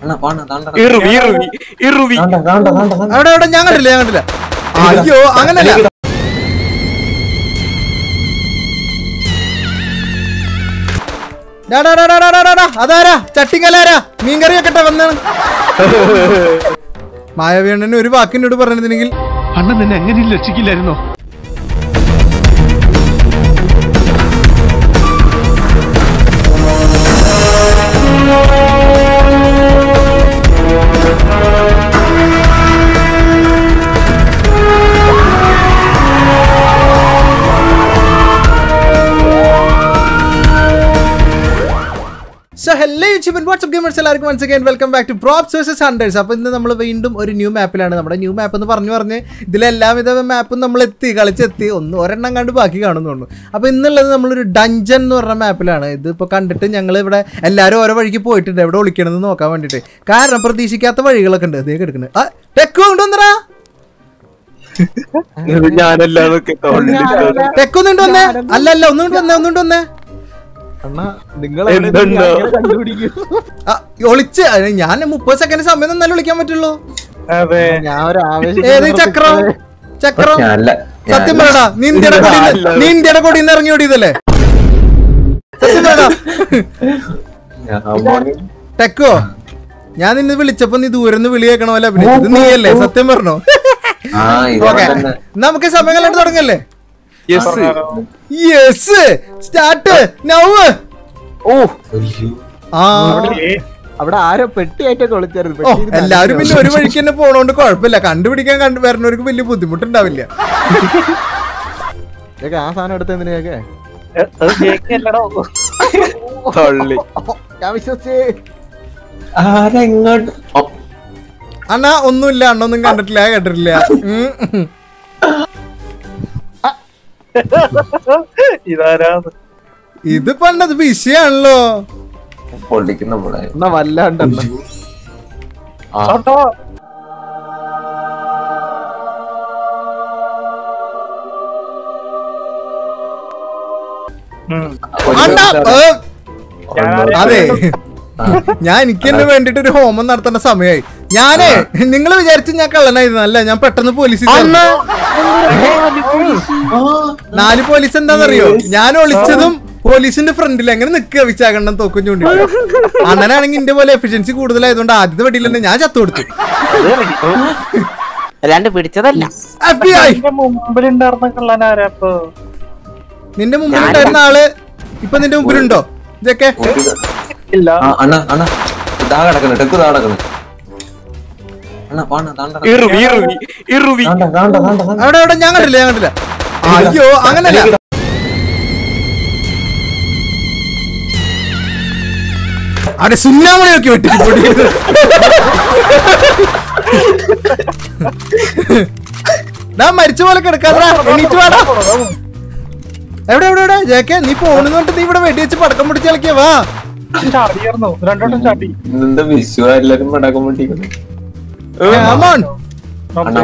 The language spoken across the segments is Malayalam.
അണ്ണാ പാണ്ണ താണ്ട ഇറുവി ഇറുവി ഇറുവി താണ്ട താണ്ട താണ്ട താണ്ട അവിടെ അവിടെ ഞാൻ കണ്ടില്ല ഞാൻ കണ്ടില്ല അയ്യോ അങ്ങനല്ല ഡാ, ഡാ, ഡാ, ഡാ, ഡാ, ഡാ, ഡാ, അതാരാ ചട്ടിക്കലാരാ മീൻകറി വെക്കട്ടെ വന്നാണ് മായവീണന് ഒരു വാക്കിനോട് പറഞ്ഞിരുന്നെങ്കിൽ അണ്ണൻ നിന്നെ എങ്ങനെയും രക്ഷിക്കില്ലായിരുന്നോ so hello YouTube WhatsApp gamers എല്ലാവർക്കും once again welcome back to props versus hundreds അപ്പോൾ ഇന്ന് നമ്മൾ വീണ്ടും ഒരു ന്യൂ മാപ്പിലാണ് നമ്മുടെ ന്യൂ മാപ്പ് എന്ന് പറഞ്ഞു പറഞ്ഞ് ഇതിലെല്ലാവിധ മാപ്പും നമ്മൾ എത്തി കളിച്ചെത്തി ഒന്ന് ഒരെണ്ണം കണ്ട് ബാക്കി കാണുന്നുള്ളൂ അപ്പോൾ ഇന്നുള്ളത് നമ്മളൊരു ഡഞ്ചൻ എന്ന് പറഞ്ഞ മാപ്പിലാണ് ഇതിപ്പോൾ കണ്ടിട്ട് ഞങ്ങൾ ഇവിടെ എല്ലാവരും ഓരോ വഴിക്ക് പോയിട്ടുണ്ട് എവിടെ ഒളിക്കണമെന്ന് നോക്കാൻ വേണ്ടിയിട്ട് കാരണം പ്രതീക്ഷിക്കാത്ത വഴികളൊക്കെ ഉണ്ട് ഇതേ കിടക്കുന്നത് ആ ടെക്ക് കൊണ്ടുവന്നറാ ഞാനല്ലാതൊക്കെ ടെക്ക് ഒന്നുകൊണ്ട് വന്നേ അല്ല അല്ല ഒന്നുകൊണ്ട് വന്നേ ഒന്നുകൊണ്ട് വന്നേ അണ്ണാ നിങ്ങൾ എന്തുണ്ടോ? കണ്ടുപിടിക്കും ആ, ഒളിച്ച് അത് ഞാൻ മുപ്പത് സെക്കൻഡ് സമയം തന്നാലും വിളിക്കാൻ പറ്റുള്ളൂ അതെ ഞാൻ ഒരു ആവേശം ഏത് ചക്രം ചക്രം ഞാനല്ല സത്യം പറയടാ നീ ഇന്ത്യയുടെ കൊടി നീ ഇന്ത്യയുടെ കൊടി ഇറങ്ങി ഓടിയതല്ലേ സത്യം പറയടാ ടെക്കോ ഞാൻ നിന്നെ വിളിച്ചപ്പോ നീ ദൂരെ നിന്ന് വിളി കേൾക്കണ പോലെ അഭിനയിച്ചത് നീയല്ലേ സത്യം പറഞ്ഞോ ആ ഇത് ഓക്കെ തന്നെ നമുക്ക് സമയം കണ്ടിട്ട് തുടങ്ങല്ലേ യെസ് യെസ് സ്റ്റാർട്ട് നവ് ഓ അയ്യോ. ആ അവിടെ ആരോ പെട്ടിയായിട്ടൊക്കെ വിളിച്ചായിരുന്നു ഓ പെട്ടി എല്ലാവരും പിന്നെ ഒരു വഴിക്ക് തന്നെ പോണോണ്ട് കുഴപ്പമില്ല കണ്ടുപിടിക്കാൻ കണ്ടു വരുന്നവർക്ക് വലിയ ബുദ്ധിമുട്ടുണ്ടാവില്ല ഇതൊക്കെ ആ സാധനം എടുത്ത എന്തിനൊക്കെ തള്ളി ഞാൻ വിശ്വസിച്ച് ആരെങ്ങോട്ട് ഓ, അണ്ണാ ഒന്നുമില്ല അണ്ണൊന്നും കണ്ടിട്ടില്ല കേട്ടിട്ടില്ല ഉം, ഉം. ഇതാരാ ഇത് പണ്ടത് വിഷയാണല്ലോ പൊളിക്കുന്ന പോലെ എന്നാ വല്ലാണ്ടെണ്ണ ആ അണ്ണ ഏ, almost. അതെ ഞാൻ എനിക്ക് തന്നെ വേണ്ടിട്ട് ഒരു ഹോമം നടത്തേണ്ട സമയമായി ഞാനേ നിങ്ങൾ വിചാരിച്ചു ഞാൻ കള്ളനായിരുന്നു അല്ല ഞാൻ പെട്ടെന്ന് പോലീസ് നാല് പോലീസ് എന്താണെന്നറിയോ ഞാൻ ഒളിച്ചതും പോലീസിന്റെ ഫ്രണ്ടിൽ എങ്ങനെ നിക്കുക വിശാഖണ്ണം തോക്കും ചൂണ്ടി അണ്ണനാണെങ്കിൽ ഇന്റെ പോലെ എഫിഷ്യൻസി കൂടുതലായതുകൊണ്ട് ആദ്യത്തെ വെടിയിൽ തന്നെ ഞാൻ ചത്തു കൊടുത്തു അല്ലാണ്ട് പിടിച്ചതല്ല FBI. മുമ്പിലുണ്ടായിരുന്ന കള്ളനാരാ അപ്പൊ നിന്റെ മുമ്പിൽ ഉണ്ടായിരുന്ന ആള് ഇപ്പൊ നിന്റെ മുമ്പിലുണ്ടോ ഇതൊക്കെ ഇല്ല ആ, അണ്ണാ അണ്ണാ ഇതാ കിടക്കുന്നു ടെക്ക് താ കിടക്കുന്നു അണ്ണാ പാണ്ണ താണ്ട ഇറുവി ഇറുവി ഇറുവി താണ്ട താണ്ട താണ്ട താണ്ട അവിടെ അവിടെ ഞാൻ കണ്ടില്ല ഞാൻ കണ്ടില്ല അയ്യോ അങ്ങനല്ല അവിടെ സുന്നാമണി നോക്കി വെട്ടി പൊടിയത് ഞാൻ മരിച്ച പോലെ കിടക്കാതാ എണീറ്റ് വാടാ എവിടെ എവിടെ എവിടെ ജേക്കെ നീ പോണെന്ന് പറഞ്ഞിട്ട് നീ ഇവിടെ വെടി വെച്ച് പടക്കം പിടിച്ച് കളിക്കാ വാ ചാടിയായിരുന്നു രണ്ടോട്ടം ചാടി ഇതെന്താ വിശ്വ എല്ലാരും പടക്കം പൊട്ടിക്കുന്നു Come on. അണ്ണാ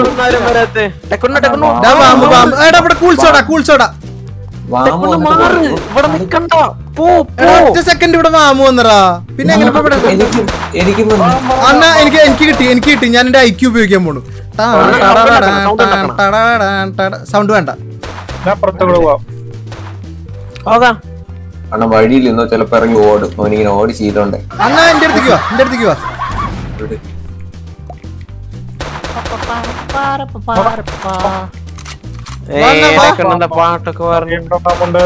ദാ വാമു, വാമു. എടാ ഇവിടെ കൂൾ സോഡ കൂൾ സോഡ വാമ ഇവിടെ നിക്കണ്ട പോ എടാ ഒറ്റ സെക്കൻഡ് ഇവിടെ വാമു വന്നറാ പിന്നെ എങ്ങനെ ഇപ്പൊ ഇവിടെ എനിക്ക് എനിക്ക് അണ്ണ എനിക്ക് എനിക്ക് കിട്ടി എനിക്ക് കിട്ടി ഞാൻ എന്റെ ഐക്യു ഉപയോഗിക്കാൻ പോണു സൗണ്ട് വേണ്ട ഞാൻ പുറത്തോട്ട് പോവാം അതാ അണ്ണ വഴിയിൽ നിന്നോ ചിലപ്പോ ഇറങ്ങി ഓടും അവനിങ്ങനെ ഓടി ചെയ്തോണ്ടേ അണ്ണ എന്റെ അടുത്തേക്ക് വാ എന്റെ അടുത്തേക്ക് വാ വാ, വാ. പാട്ടൊക്കെ പറഞ്ഞു ഉണ്ടാവുന്നുണ്ട്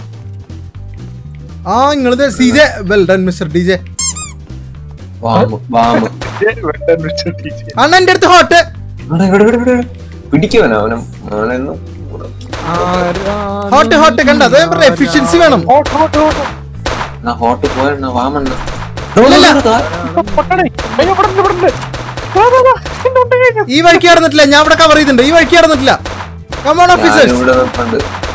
ആ നിങ്ങളിത് C J well done mister D J വാമ വാമ അണ്ണ എന്റെ അടുത്ത് ഹോട്ട് ഇവിടെ ഇവിടെ ഇവിടെ ഇവിടെ പിടിക്കുവനോ അവനും അവനെന്നും ഹോട്ട് ഹോട്ട് കണ്ട അത് എഫിഷ്യൻസി വേണം എന്നാ ഹോട്ട് പോയെണ്ണ വാമണ്ണ ഇല്ലല്ല. ഈ വഴിക്ക് കടന്നിട്ടില്ല ഞാൻ ഇവിടെ കവർ ചെയ്തിട്ടുണ്ട് ഈ വഴിക്ക് കടന്നിട്ടില്ല കമോൺ ഓഫീസേഴ്സ് ഇവിടെ നിൽപ്പുണ്ട്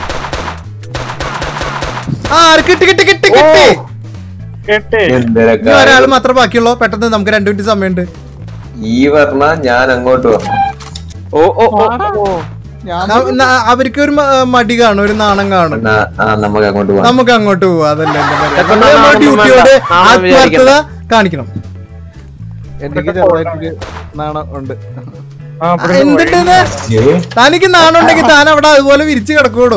ആ കിട്ടി കിട്ടി കിട്ടി കിട്ടി എന്തൊക്കെ ഇനി ഒരാൾ മാത്രമേ ബാക്കിയുള്ളൂ പെട്ടെന്ന് നമുക്ക് രണ്ടു മിനിറ്റ് സമയമുണ്ട് ഈ പറഞ്ഞ ഞാൻ അങ്ങോട്ട് വരണം ഓ ഓ ഓ ഞാൻ ന- ന- അവർക്ക് ഒരു മ- മടി കാണും ഒരു നാണം കാണും എന്നാ ആ നമുക്ക് അങ്ങോട്ട് പോവാം നമുക്ക് അങ്ങോട്ട് പോവാം അതല്ല എന്റെ കാര്യം. എത്ര നമ്മള് നമ്മുടെ നാണം ഡ്യൂട്ടിയോട് വേണ്ട. നാണം ആത്മാർത്ഥത കാണിക്കണം എനിക്ക് ചെറുതായിട്ടൊരു നാണം ഉണ്ട് ആ ഇവിടെ എന്തിട്ട് ഏ തനിക്ക് നാണുണ്ടെങ്കിൽ താൻ അവിടെ അതുപോലെ വിരിച്ചു കിടക്കൂടോ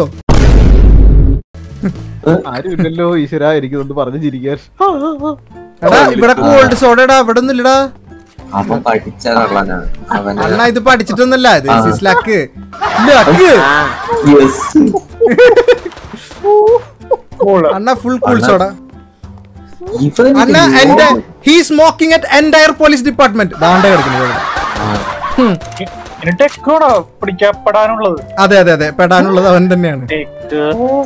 ആരും ഇല്ലല്ലോ ഈശ്വര എനിക്കൊന്ന് പറഞ്ഞു ചിരിക്കാൻ എടാ ഇവിടെ കോൾഡ് സോഡ ഇടാ ഇവിടെ ഒന്നും ഇല്ലടാ അവൻ പഠിച്ച കള്ളനാണ് അവന് അണ്ണാ ഇത് പഠിച്ചിട്ടൊന്നല്ല ഇത് ലക്ക് ലക്ക് യെസ് cool. അണ്ണ ഫുൾ കൂൾ സോഡ ഇവൻ അണ്ണ എന്റെ he smoking at entire police department ദാണ്ടെ കിടക്കുന്നത് ഇവിടെ. ഇനി ടെക്കോടാ പിടിക്കപ്പെടാനുള്ളത് അതെ അതെ അതെ പെടാനുള്ളത് അവൻ തന്നെയാണ് ടെക്ക്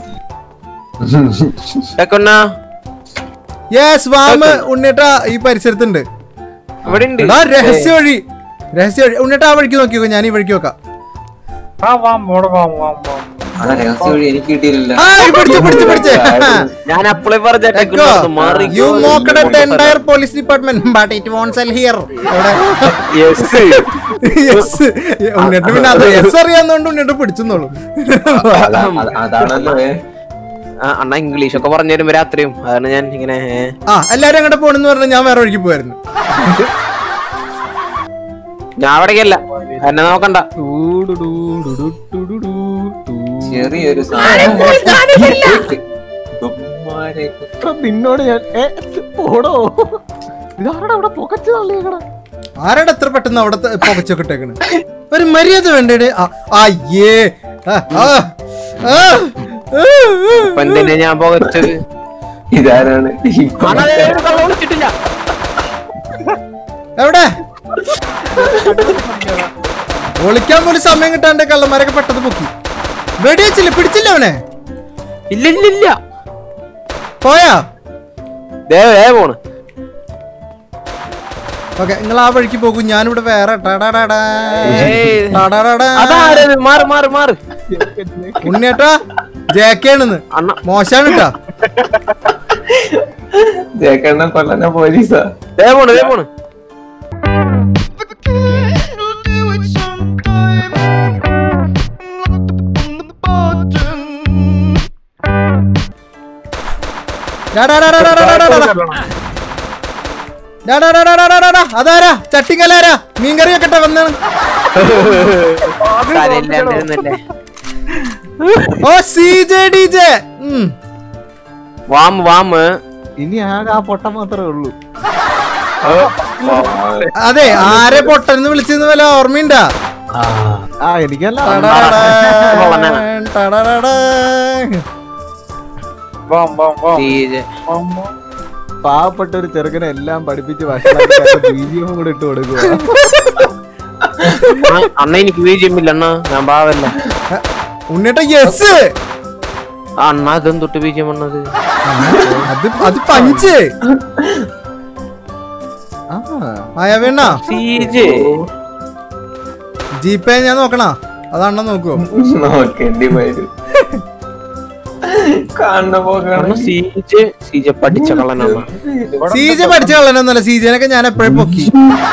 ടെക്കുണ്ണാ യെസ് വാമ് ഉണ്ണിയേട്ടാ ഈ പരിസരത്തുണ്ട് ഇവിടെ ഉണ്ട് എടാ രഹസ്യ വഴി രഹസ്യ വഴി ഉണ്ണിയേട്ടാ ആ വഴിക്ക് നോക്കിയോ ഞാൻ ഈ വഴിക്ക് നോക്കാം ആ വാം ഇവിടെ വാം വാം വാം അണ്ണാ രഹസ്യ വഴി എനിക്ക് കിട്ടിയില്ല ആ പിടിച്ചു പിടിച്ചു പിടിച്ചു ഞാൻ അപ്പളേ പറഞ്ഞ ടെക്കുണ്ണ മാറി you mocked at entire police department but it won't sell here yes yes ഉണ്ണിയേട്ട് പിന്നെ അത് യെസ് അറിയാവുന്നതുകൊണ്ട് ഉണ്ണിയേട്ട് പിടിച്ചെന്നോളൂ അതാണല്ലോ ഏ. അണ്ണ ഇംഗ്ലീഷ് ഒക്കെ പറഞ്ഞു തരുമ്പോ രാത്രിയും അതാണ് ഞാൻ ഇങ്ങനെ ഏ. ആ എല്ലാരും അങ്ങോട്ട് പോണെന്ന് പറഞ്ഞാൽ ഞാൻ വേറെ വഴിക്ക് പോയായിരുന്നു ഞാൻ അവിടേക്കല്ല എന്നെ നോക്കണ്ട ചെറിയൊരു സാധനം ഇവന്മാരെ നിന്നോട് ഞാൻ ഏ, പോടോ ഇതാരുടെ അവിടെ പൊക്കച്ച് തള്ളിയേക്കണ ആരാടെ എത്ര പെട്ടെന്ന് അവിടെ പുകച്ചൊക്കെ ഇട്ടേക്കണ് ഒരു മര്യാദ വേണ്ടേ അയ്യേ ആ, ആ, ആ, ആ, ഇപ്പൊ എന്തിനാ ഞാൻ പോകച്ചത് ഇതാരാണ് ഇപ്പൊ അണ്ണാ, ദേ, ഒരു കള്ളൻ വിളിച്ചിട്ടില്ല എവിടെ ഒളിക്കാൻ പോലും സമയം കിട്ടാണ്ട് കള്ളന്മാരൊക്കെ പെട്ടെന്ന് പൊക്കി വെടിവെച്ചില്ല പിടിച്ചില്ല അവനെ ഇല്ല ഇല്ല ഇല്ല പോയാ ദേ ദേ പോണ് ഓക്കെ നിങ്ങൾ ആ വഴിക്ക് പോകും ഞാനിവിടെ വേറെ ടടടടാ. ഏയ്. ടടടടാ. അതാരത് മാറ് മാറ് മാറ് ഉണ്ണിയേട്ടാ ജേക്കാണെന്ന് അണ്ണ മോശാണ് കേട്ടാ ജേക്കണ്ണ കൊല്ലന പോലീസാ ദേ പോണ് ദേ പോണ് ഡാ, ഡാ, ഡാ, ഡാ, ഡാ, ഡാ, ഡാ, ഡാ, ഡാ. ഡാ, ഡാ, ഡാ, ഡാ, ഡാ, ഡാ, ഡാ, ഡാ. അതാരാ ചട്ടിക്കലാരാ മീൻകറി വെക്കട്ടെ വന്നാണ് കരയില്ലാണ്ടിരുന്നല്ലേ ഓ C J D J warm warm ഇനി ആകെ ആ പൊട്ട മാത്രമേ ഉള്ളൂ അതെ ആരെ പൊട്ടെന്ന് വിളിച്ചെന്ന് വല്ല ഓർമ്മയുണ്ടാ ആ എനിക്കല്ല ടടടടാ, കൊള്ളനാണ്. ടടടടാ. വാം വാം വാം സീജ് വാം വാം പാവപ്പെട്ട ഒരു ചെറുക്കനെ എല്ലാം പഠിപ്പിച്ച് ഭക്ഷണം ബീജിയും കൂടെ ഇട്ട് കൊടുക്കുക അണ്ണ എനിക്ക് വീഴ്ചയില്ല അണ്ണ ഞാൻ പാവല്ല ഉണ്ണിയേട്ടാ യെസ് ആ, അണ്ണ അതും തൊട്ട് വീഴ്ച വന്നത് അത് അത് പഞ്ച് ആ മായാവേണ്ണ സീജ് ജിപേ ഞാൻ നോക്കണ അതാണോ നോക്കുവോ നോക്കേണ്ടി വരും കാണുന്ന അണ്ണ പോക്കാണ് സീജ് സീജ പഠിച്ച കള്ളനാണ് സീജ പഠിച്ച കള്ളനൊന്നല്ല സീജനൊക്കെ ഞാൻ എപ്പോഴും പൊക്കി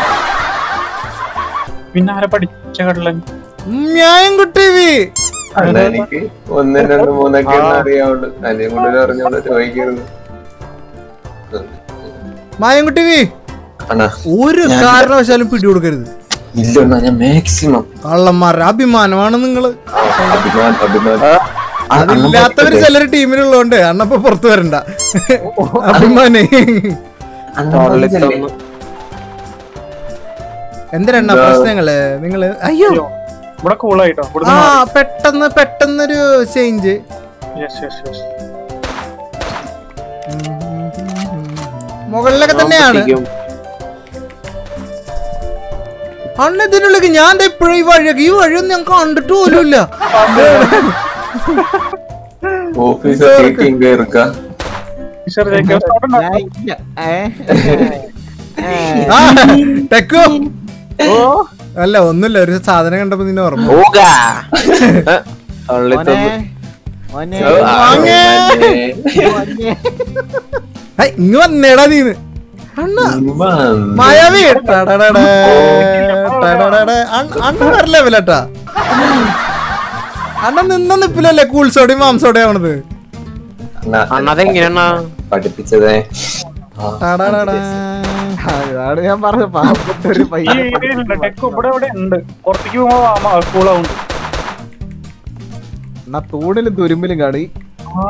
പിന്നെ ആരെ പഠിച്ച കടലൻ ന്യായം കുട്ടി വി അണ്ണാ എനിക്ക് ഒന്ന് രണ്ട് മൂന്നൊക്കെ അറിയാവുള്ളൂ അതിനെ കൂടുതൽ അറിഞ്ഞോണ്ട് ചോദിക്കരുത് മായൻകുട്ടി വി അണ്ണാ ഒരു കാരണവശാലും പിടികൊടുക്കരുത് ഇല്ല അണ്ണാ ഞാൻ മാക്സിമം കള്ളന്മാരുടെ അഭിമാനമാണ് നിങ്ങള് അഭിമാൻ അഭിമാൻ അതില്ലാത്തവര് ചിലര് ടീമിലുള്ളതുകൊണ്ട് അണ്ണപ്പൊ പുറത്തു വരണ്ട അഭിമാനേ എന്തിനാ പ്രശ്നങ്ങള് നിങ്ങള് അയ്യോ ഇവിടെ കൂളായിട്ടോ ഇവിടെ ആ പെട്ടെന്ന് പെട്ടെന്നൊരു ചേഞ്ച് യെസ് യെസ് യെസ് മുകളിലൊക്കെ തന്നെയാണ് അണ്ണ ഇതിനുള്ളിൽ ഞാൻ ദേ ഇപ്പോഴും ഈ വഴിയൊക്കെ ഈ വഴിയൊന്നും ഞാൻ കണ്ടിട്ട് പോലുമില്ല ഓഫീസർ ടേക്കിംഗ് കേൾക്ക ടീച്ചർ ജയിക്കാൻ start ഞാൻ ഇല്ല. ഏ? ആ, ടെക്കു അല്ല ഒന്നുമില്ല ഒരു സാധനം കണ്ടപ്പോ നിന്നെ ഓർമ്മ ഓക മോനെ, മോനെ, വാങ്ങേ. മോനെ. ഹേയ്, ഇങ്ങ് വന്നേടാ നീന്ന് അണ്ണ മായാവി ടടടടേ, ടടടടേ. അണ്ണ- അണ്ണ വേറെ ലെവലട്ടാ അണ്ണ നിന്ന നിപ്പിലല്ലേ കൂൾസോടെയും മാംസോടെയും ആവണത് അണ്ണ അതെങ്ങനെയാ പഠിപ്പിച്ചതേ ടടടടേ. ആ, ഇതാണ് ഞാൻ പറഞ്ഞത് പാവപ്പെട്ട ഒരു ഈ പയ്യൻ ഏരിയയിലുണ്ട് ടെക്ക് ഇവിടെ ഇവിടെ ഉണ്ട് പുറത്തേക്ക് പോകുമ്പോ കൂളാവുണ്ട് എന്നാ തൂണിലും തുരുമ്പിലും കാണി ആ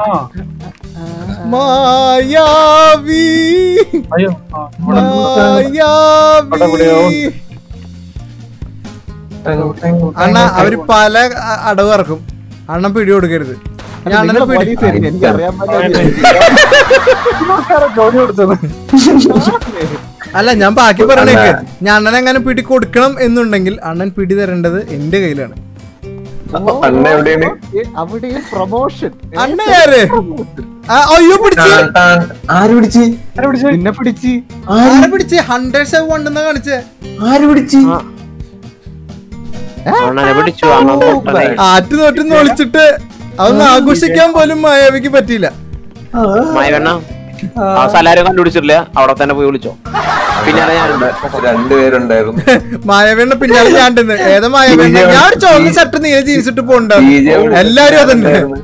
മായാവി അയ്യോ ആ, ഇവിടെ മായാവി എവിടെയോ. അണ്ണ അവര് പല അ- അടവ് ഇറക്കും അണ്ണൻ പിടി കൊടുക്കരുത് ഞാൻ അണ്ണനെ നിങ്ങളെ പിടി പോലീസ് ആയിരിക്കും, എനിക്ക് അറിയാൻ പറ്റില്ല ഇവർക്കാരാ ജോലി കൊടുത്തത് അല്ല ഞാൻ ബാക്കി പറയണേക്ക് ഞാൻ അണ്ണൻ എങ്ങനെ പിടി കൊടുക്കണം എന്നുണ്ടെങ്കിൽ അണ്ണൻ പിടി തരേണ്ടത് എന്റെ കയ്യിലാണ് അണ്ണ എവിടെയാണ് അവിടെ പ്രൊമോഷൻ അണ്ണ ആര് ആ, അയ്യോ പിടിച്ച് ടാൻ, ടാൻ. ആര് പിടിച്ച് ആരാ പിടിച്ചത്? നിന്നെ പിടിച്ച് ആരെ പിടിച്ച് ഹൺഡ്രഡ് സെവൻ ഉണ്ടെന്നാ കാണിച്ചേ ആര് പിടിച്ച് അണ്ണനെ പിടിച്ചു അണ്ണൻ പൊട്ടനായി ആറ്റ് തോറ്റ് നൊളിച്ചിട്ട് അതൊന്നും ആഘോഷിക്കാൻ പോലും മായാവിക്ക് പറ്റിയില്ല മായവണ്ണ ആ സ്ഥലം ആരും കണ്ടുപിടിച്ചിട്ടില്ല അവിടെ തന്നെ പോയി വിളിച്ചോ പിന്നെ ഞാനുണ്ട് രണ്ടുപേരുണ്ടായിരുന്നു മായാവിയുടെ പിന്നാലെ ഞാൻ ഉണ്ടെന്ന്. ഏതാ മായാവി ഞാൻ ഒരു ചുവന്ന ഷർട്ട് നീല ജീൻസ് ഇട്ട് പോണ്ടാവും DJ അവിടെ എല്ലാരും അതന്നെ ഉണ്ടായിരുന്നു.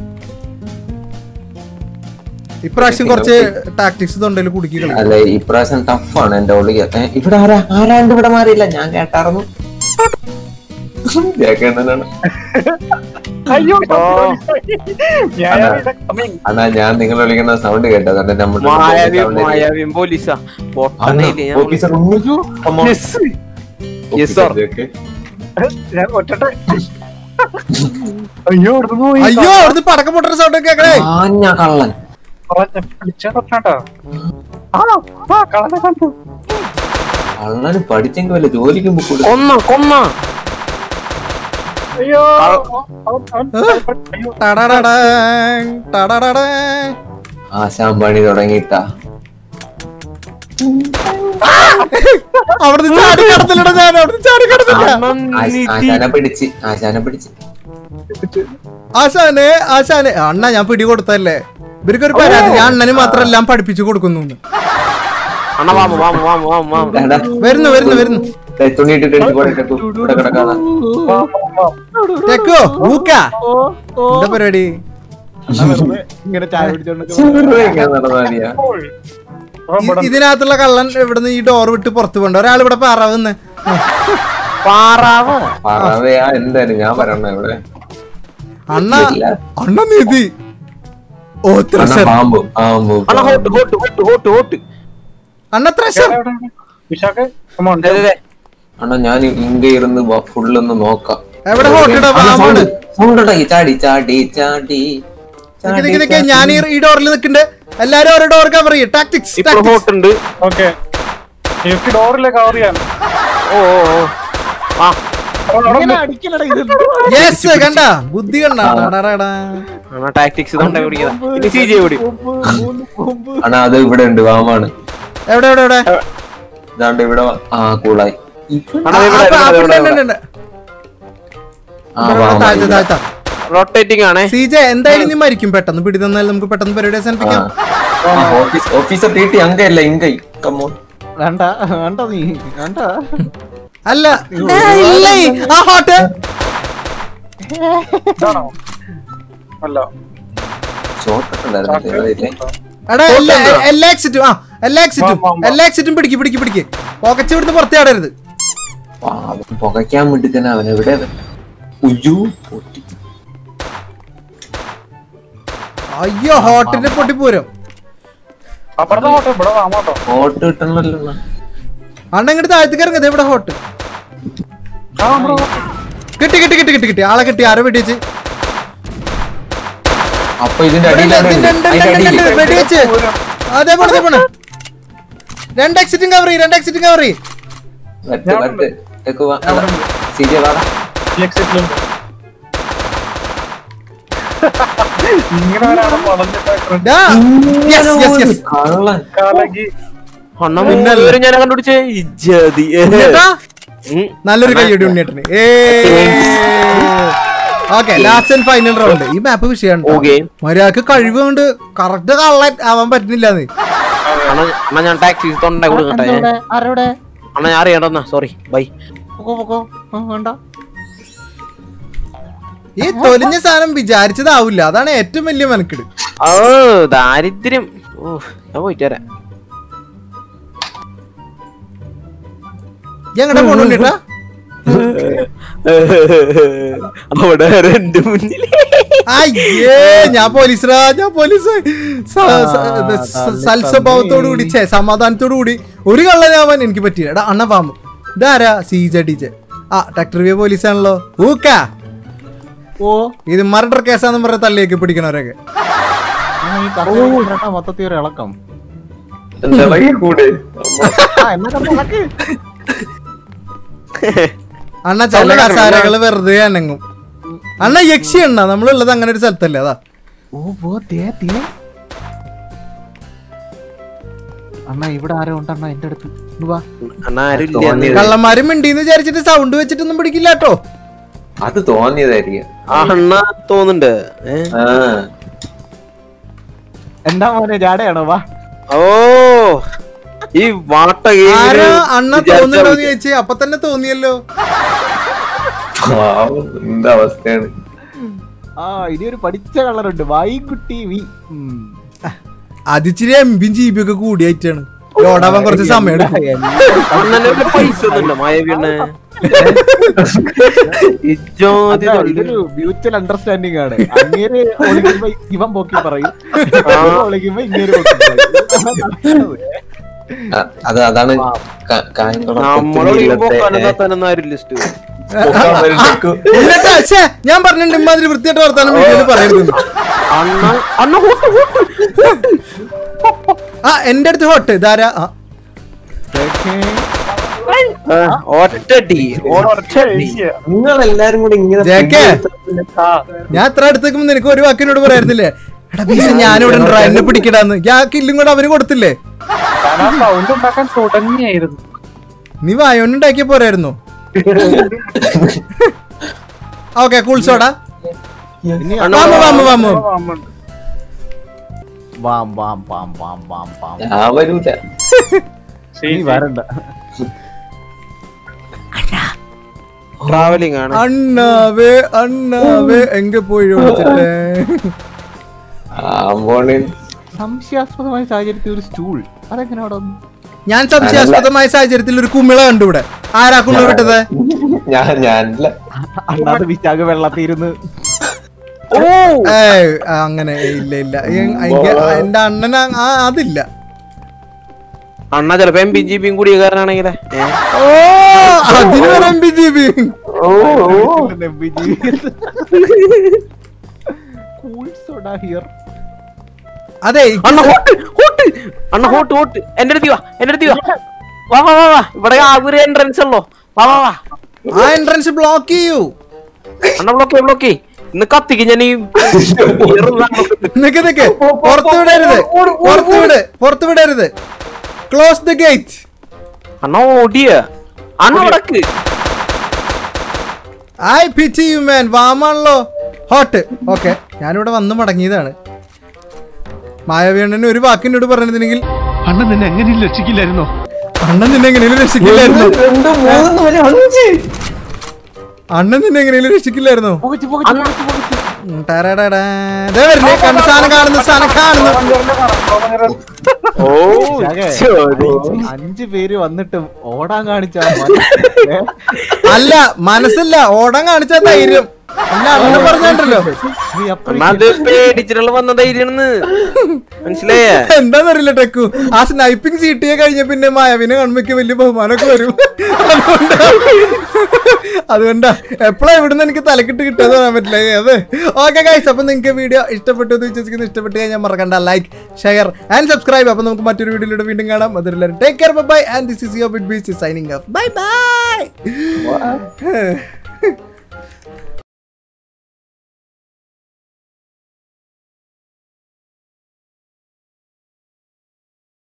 ഇപ്രാവശ്യം കുറച്ച് ടാക്ടിക്സ് തൊണ്ടയിൽ കുടുക്കി കളി അല്ലെ ഇപ്രാവശ്യം ടഫാണ് എന്റെ ഉള്ളിൽ ഇവിടെ ആരാ ആരാണ്ട് ഇവിടെ മാറിയില്ല ഞാൻ കേട്ടായിരുന്നു കേൾക്കുന്നതാണ് അയ്യോ ഞാൻ coming. അണ്ണാ ഞാൻ നിങ്ങൾ വിളിക്കുന്ന സൗണ്ട് കേട്ടത് അതുകൊണ്ട് നമ്മുടെ മായാവി sound ആയിരിക്കും. മായാവിയും പോലീസാ അണ്ണാ, പൊട്ടനയില്ലേ ഞാൻ officer Unni. Come on. Yes. Yes, sir. Officer ഒക്കെ. ഞാൻ ഒറ്റട്ടെ അയ്യോ ഇവിടുന്ന് പോയി അയ്യോ അവിടുന്ന് പടക്കം പൊട്ടുന്ന സൗണ്ട് കേക്കണേ ആഞ്ഞ കള്ളൻ പിടിച്ചാ തൊട്ടാ ആ ആ കളനെ കണ്ടു കള്ളന് പഠിച്ചെങ്കിൽ വല്ല ജോലിക്കും പോക്കൂടെ കൊന്ന കൊന്ന അയ്യോ അവൻ- അവൻ- അയ്യോ ടടടടാങ്, ടടടടാങ്. ആശാൻ പണി തുടങ്ങിയിട്ടാ അവിടുന്ന് ചാടി കടത്തില്ലടാ ഞാൻ അവിടുന്ന് ചാടി കടത്തില്ല അണ്ണൻ ആശ- നീട്ടി. ആശാനെ പിടിച്ച് ആശാനെ പിടിച്ച് ആശാനെ ആശാനെ അണ്ണ ഞാൻ പിടി കൊടുത്തല്ലേ ഇവർക്കൊരു പരാതി ഞാൻ അണ്ണന് മാത്രം എല്ലാം പഠിപ്പിച്ചു കൊടുക്കുന്നു എന്ന്. അണ്ണ വാമു വാമു വാമു വാമു വാമു എടാ, വരുന്നു വരുന്നു വരുന്നു ദേ തുണി ഇട്ടിട്ട് എടുത്ത് പോടെ ഇട്ടേക്കു. ഇവിടെ കിടക്കാതെ വാ, വാ, വാ. തെക്കോ ഊക്ക ഓ ഓ എന്താ പരിപാടി അണ്ണാ വെറുതെ ഇങ്ങനെ ചായ പിടിച്ചോണ്ട് ചെറുത് ഇങ്ങനെ നടന്നാ മതിയാ? അവൻ ഇവിടെ ഇ- ഇതിനകത്തുള്ള കള്ളൻ ഇവിടുന്ന് ഈ ഡോർ വിട്ട് പുറത്തു പോണ്ട ഒരാൾ ഇവിടെ പാറാവുന്ന് പാറാവ് പറവയാ എന്തായാലും ഞാൻ പറയണ ഇവിടെ അണ്ണ ഇല്ല. അണ്ണ നീതി ഓ അണ്ണാ, ത്രഷർ പാമ്പ് പാമ്പ് അണ്ണ hot hot hot hot hot അണ്ണ ത്രഷർ എവിടെ, എവിടെ? Vishakh come on. ദേ, ദേ, ദേ. അണ്ണാ ഞാൻ ഇങ്ക ഇരുന്ന് ഫുള്ള് ഒന്ന് നോക്കാം എവിടെ ഹോട്ടിടാ പാമ്പാണ് സൗണ്ട് ഉണ്ടാക്കി ചാടി ചാടി ചാടി നിക്ക് നിക്ക് നിക്ക് ഞാൻ ഈ- ഈ ഡോറിൽ നിൽക്കണ്ട് എല്ലാരും ഓരോ ഡോർ കവർ ചെയ്യും ടാക്ടിക്സ് ഇപ്പോൾ ഹോട്ട് ഉണ്ട് Okay. എനിക്ക് ഡോറിലെ കവർ ചെയ്യാൻ ഓ ഓ ഓ ആ അവിടെ അവിടെ ഇങ്ങനെ അടിക്കലടാ ഇത് യെസ് കണ്ട ബുദ്ധി കണ്ട അണ്ണ ടാക്ടിക്സ് തൊണ്ട പിടിക്കുന്ന ഇനി സി ജെ പിടി ബോംബ്, ബോംബ്, ബോംബ്. അണ്ണാ അത് ഇവിടെ ഉണ്ട് വാമാണ് എവിടെ എവിടെ എവിടെ ഇതാണ്ട് ഇവിടെ വാ. ആ കൂളായി അണ്ണ ദേ ഇവിടെ, ആ, ആ, ഇവിടെ, ഉണ്ട്, ഇവിടെ, ഉണ്ട്, ഇവിടെ. ഉണ്ട്. ആ ഇവിടെ, വാമ താഴ്ത്ത ഇവിടെ. താഴ്ത്ത റൊട്ടേറ്റിംഗ് ആണേ സി ജെ എന്തായാലും നീ മരിക്കും പെട്ടെന്ന് പിടി തന്നാൽ നമുക്ക് പെട്ടെന്ന് പരിപാടി ആ. അവസാനിപ്പിക്കാം ആ, ഓഫീസ് ഓഫീസർ ടി ടി അങ്കയല്ല ഇങ്കൈ കമ്മോൺ വേണ്ട വേണ്ട നീ വേണ്ട അല്ല ഏ, ഇല്ല ഈ, ആ ഹോട്ട് ഇതാണോ അല്ല ഷോട്ട് ഉണ്ടായിരുന്നില്ലേ എടാ എല്ലാ എല്ലാ എക്സിറ്റും ആ എല്ലാ എക്സിറ്റും വാ, വാ, വാ. എല്ലാ എക്സിറ്റും പിടിക്ക് പിടിക്ക് പിടിക്ക് പോക്കച്ച് ഇവിടുന്ന് പുറത്തേ ആടരുത് അവൻ പുകയ്ക്കാൻ വേണ്ടി തന്നെ അവൻ എവിടെ ഉയ്യോ പൊട്ടി അയ്യോ ഹോട്ടിന്റെ പൊട്ടിപ്പോരും അപ്പുറത്തെ ഓട്ടോ ഇവിടെ വാമോട്ടോ ഫോട്ടോ കിട്ടണല്ലോ അണ്ണാ. അണ്ണ ഇങ്ങോട്ട് താഴത്തേക്ക് ഇറങ്ങുന്നത് ഇവിടെ ഹോട്ട് ആ ഇവിടെ വാ. കിട്ടി കിട്ടി കിട്ടി കിട്ടി കിട്ടി ആളെ കിട്ടി ആരോ വെടിവെച്ച് അപ്പൊ ഇതിന്റെ ഇവിടെ അടിയിൽ ഉണ്ട്, ആരുണ്ട്? ഉണ്ട്, ഉണ്ട്, അതിന്റെ ഉണ്ട്, അടിയിൽ. ഉണ്ട്, വെടിവെച്ച് അതേപോലെ അതേപോലെ രണ്ട് എക്സിറ്റും കവർ ചെയ്യും രണ്ട് എക്സിറ്റും കവർ ചെയ്യും വരട്ടെ, വരട്ടെ. തെക്ക് വാ. അതാ. സിജ വാടാ. ഈ എക്സിറ്റിലുണ്ട് ഇങ്ങനെ ഒരാളെ വളഞ്ഞിട്ട് ദാ. Yes, yes, yes. കള്ളൻ കാലകി അണ്ണ മുന്നേറും ഞാൻ കണ്ടുപിടിച്ചേ ഇജ്ജതി ഉണ്ണിയേട്ടാ, ഉം. നല്ലൊരു കൈയടി ഉണ്ണിയേട്ടന് okay last and final round ഈ മാപ്പ് വിഷയമാണ് Okay. മര്യാദക്ക് കഴിവ് കൊണ്ട് കറക്റ്റ് കള്ളൻ ആവാൻ പറ്റുന്നില്ല അണ്ണ അണ്ണ ഞാൻ ടാക്സി തൊണ്ട കൊടുക്കട്ടെ ആരുടെ ആരുടെ അണ്ണ ഞാൻ അറിയണ്ടെന്നാ സോറി ബൈ പൊക്കോ പൊക്കോ ആ, വേണ്ട ഈ തൊലിഞ്ഞ സാധനം വിചാരിച്ചതാവില്ല അതാണ് ഏറ്റവും വലിയ മെനക്കെട് ഓ ദാരിദ്ര്യം ഓ ഞാൻ പോയിട്ട് വരാം ഞങ്ങളുടെ പോണുണ്ടേട്ടാ അവിടെ എന്റെ മുന്നിൽ അയ്യേ ഞാൻ പോലീസറാ ഞാൻ പോലീസ് സ- സ- ഇത് സ- സൽസ്വഭാവത്തോടു കൂടി ഛേ സമാധാനത്തോടു കൂടി ഒരു കള്ളനാവാൻ എനിക്ക് പറ്റില്ല എടാ അണ്ണ പാമ്പ് ഇതാരാ സി ജെ ടി ജെ ആ ട്രാക്ടർ വി പോലീസാണല്ലോ ഊക്ക ഓ ഇത് മർഡർ കേസാന്ന് പറഞ്ഞ തള്ളിയേക്ക് പിടിക്കണവരൊക്കെ ആ, ഈ കർഷകരുടെ മൊത്തത്തിൽ ഒരു ഇളക്കം എന്താ കൂടെ ആ എന്നാ കണ്ടോ, ഇളക്ക്. അണ്ണ ചില കസാരകള് വെറുതെ അനങ്ങും അണ്ണ യക്ഷി അണ്ണ നമ്മളുള്ളത് അങ്ങനെ ഒരു സ്ഥലത്തല്ലേ അതാ ഓ ഓ തേ തേ അണ്ണാ ഇവിടെ ആരോ ഉണ്ടണ്ണ എന്റെ അടുത്ത് ഇങ്ങ് വാ അണ്ണാ ആരും ഇല്ല തോന്നിയത്. കള്ളന്മാരും മിണ്ടിന്ന് വിചാരിച്ചിട്ട് സൗണ്ട് വെച്ചിട്ടൊന്നും പിടിക്കില്ല കേട്ടോ അത് തോന്നിയതായിരിക്കും ആ അണ്ണ തോന്നുന്നുണ്ട് ഏ? ആ എന്താ മോനെ ജാടയാണോ വാ ഓ ഈ വാട്ട ആരാ അണ്ണ തോന്നുന്നുണ്ടോന്ന് ചോദിച്ചു അപ്പൊ തന്നെ തോന്നിയല്ലോ പാവം, എന്താ അവസ്ഥയാണ് ആ ഇനി ഒരു പഠിച്ച കളറുണ്ട് വായിക്കുട്ടി വി ഉം. അതിച്ചിരി എം ബിയും ജി ബി ഒക്കെ കൂടിയായിട്ടാണ് ലോഡാവാൻ കുറച്ച് സമയം എടുക്കും അണ്ണന്റെ കയ്യില് പൈസ ഒന്നുമില്ല മായവിണ്ണ ഇജോതി അതാ, ഇതൊരു മ്യൂച്വൽ അണ്ടർസ്റ്റാൻഡിങ് ആണ് അങ്ങേര് ഒളിക്കുമ്പോ ഇവൻ പോക്കി പറയും ഇവൻ ഒളിക്കുമ്പോ ഇങ്ങേര് പോക്കി പറയും ആ, അത് അതാണ് ക- കായംകുളം നമ്മളോട് കൊച്ചുണ്ണിയിലത്തെ, തന്നെ ആരും ലിസ്റ്റ് പൊക്കാൻ വരും ടെക്കു. എന്നിട്ട് ശ്ശേ, ഞാൻ പറഞ്ഞിട്ടുണ്ട് ഇമാതിരി വൃത്തിയായിട്ട് വർത്താനം വീഡിയോയിൽ പറയരുത് അണ്ണ അണ്ണ ഹോട്ട് ഹോട്ട് ആ എന്റെ അടുത്ത് ഹോട്ട് ഇതാരാ ആ, ഒറ്റടി ഒറ്റടി നിങ്ങളെല്ലാരും കൂടി ഇങ്ങനെ ജേക്കേ. ആ ഞാൻ എത്ര അടുത്തേക്കും നിനക്ക് ഒരു വാക്കിനോട് പറയായിരുന്നില്ലേ എടാ ബീസ് ഞാനിവിടെ ഉണ്ടാ എന്നെ പിടിക്കടാന്ന് ഞാൻ കില്ലും കൂടെ അവന് കൊടുത്തില്ലേ ഞാൻ ആ സൗണ്ട് ഉണ്ടാക്കാൻ തുടങ്ങിയായിരുന്നു നീ വായോണ്ടുണ്ടാക്കിയ പോരായിരുന്നു ഓക്കെ കൂൾ സോഡാ ഇനി warm warm warm warm warm warm warm warm warm ഞാൻ വരൂല നീ വരണ്ട ട്രാവലിംഗ് ആണ് അണ്ണാവേ അണ്ണാവേ എങ്ക പോയി വിളിച്ചിട്ടേ ആമ്പോണിൻ സംശയാസ്പദമായ സാഹചര്യത്തിൽ ഒരു സ്റ്റൂൾ അതെങ്ങനെ അവിടെ വന്നു ഞാൻ സംശയാസ്പദമായ സാഹചര്യത്തിൽ ഒരു കുമിള കണ്ടു ഇവിടെ ആരാ കുമിള വിട്ടത് ഞാൻ ഞാനില്ല അണ്ണാത് വിശാഖ വെള്ളത്തിരുന്ന് ഏയ് അങ്ങനെ ഇല്ല ഇല്ല എ- എനിക്ക് എന്റെ അണ്ണന ആ അതില്ല അണ്ണ ചിലപ്പോ എം ബി ജി പിയും കൂടിയക്കാരനാണെങ്കിലേ ഓ അതിന് വരെ M B G B cool soda here അതെ അണ്ണ ഹോട്ട് ഹോട്ട് അണ്ണ ഹോട്ട് ഹോട്ട് എന്റെ അടുത്ത് വാ എന്റെ അടുത്ത് വാ വാ വാ വാ വാ ഇവിടെ ആകെ ഒരു എൻട്രൻസ് ഉള്ളോ വാ വാ വാ ആ എൻട്രൻസ് ബ്ലോക്ക് ചെയ്യൂ അണ്ണ ബ്ലോക്ക് ബ്ലോക്ക് ഇന്ന് കത്തിക്ക് ഞാൻ ഈ നിക്ക് നിക്ക് പുറത്തു വിടരുത് പുറത്തു വിട് പുറത്തു വിടരുത് ക്ലോസ് ദ ഗേറ്റ് അണ്ണ ഓടിയ അണ്ണ വടക്ക് ഐ പിറ്റി യു മാൻ വാമാണല്ലോ ഹോട്ട് ഓക്കെ ഞാനിവിടെ വന്ന് മടങ്ങിയതാണ് മായാവിയണ്ണന് ഒരു വാക്കിനോട് പറഞ്ഞിരുന്നെങ്കിൽ അണ്ണൻ നിന്നെ എങ്ങനെയും രക്ഷിക്കില്ലായിരുന്നോ അണ്ണൻ നിന്നെ എങ്ങനെയും രക്ഷിക്കില്ലായിരുന്നു രണ്ട് മൂന്ന് നാല് അഞ്ച് അണ്ണൻ നിന്നെ എങ്ങനെയും രക്ഷിക്കില്ലായിരുന്നു പോകിച്ച് പോകിച്ച് പോകിച്ച് പോകിച്ച് ഉം, ടരടടാ. ദേ വരുന്നേ കണ്ട സാധനം കാണുന്നു സാധനം കാണുന്നു ഓ വിശാഖേ, ചോദി. അഞ്ച് പേര് വന്നിട്ട് ഓടാൻ കാണിച്ച അല്ല മനസ്സില്ല ഓടാൻ കാണിച്ച ധൈര്യം അല്ല അണ്ണൻ പറഞ്ഞോ നീ അപ്പഴേ അണ്ണാ അത് പേടിച്ചിട്ടുള്ള വന്ന ധൈര്യാണെന്ന് മനസ്സിലായേ എന്താന്നറിയില്ല ടെക്കു ആ സ്നൈപ്പിംഗ് ചീട്ടിയെ കഴിഞ്ഞ പിന്നെ മായാവിനെ കാണുമ്പോക്ക് വലിയ ബഹുമാനമൊക്കെ വരും അതുകൊണ്ടാ അതുകൊണ്ടാ എപ്പോഴാ ഇവിടുന്ന് എനിക്ക് തലക്കിട്ട് കിട്ടാതെ പറയാൻ പറ്റില്ല അതെ ഓക്കെ ഗൈസ് അപ്പൊ നിങ്ങൾക്ക് വീഡിയോ ഇഷ്ടപ്പെട്ടു എന്ന് വിശ്വസിക്കുന്നു ഇഷ്ടപ്പെട്ട് കഴിഞ്ഞാൽ മറക്കണ്ട ലൈക്ക് ഷെയർ ആൻഡ് സബ്സ്ക്രൈബ് അപ്പൊ നമുക്ക് മറ്റൊരു വീഡിയോയിലൂടെ വീണ്ടും കാണാം അതിലെല്ലാവരും take care bye and this is your Bit Beach signing off bye by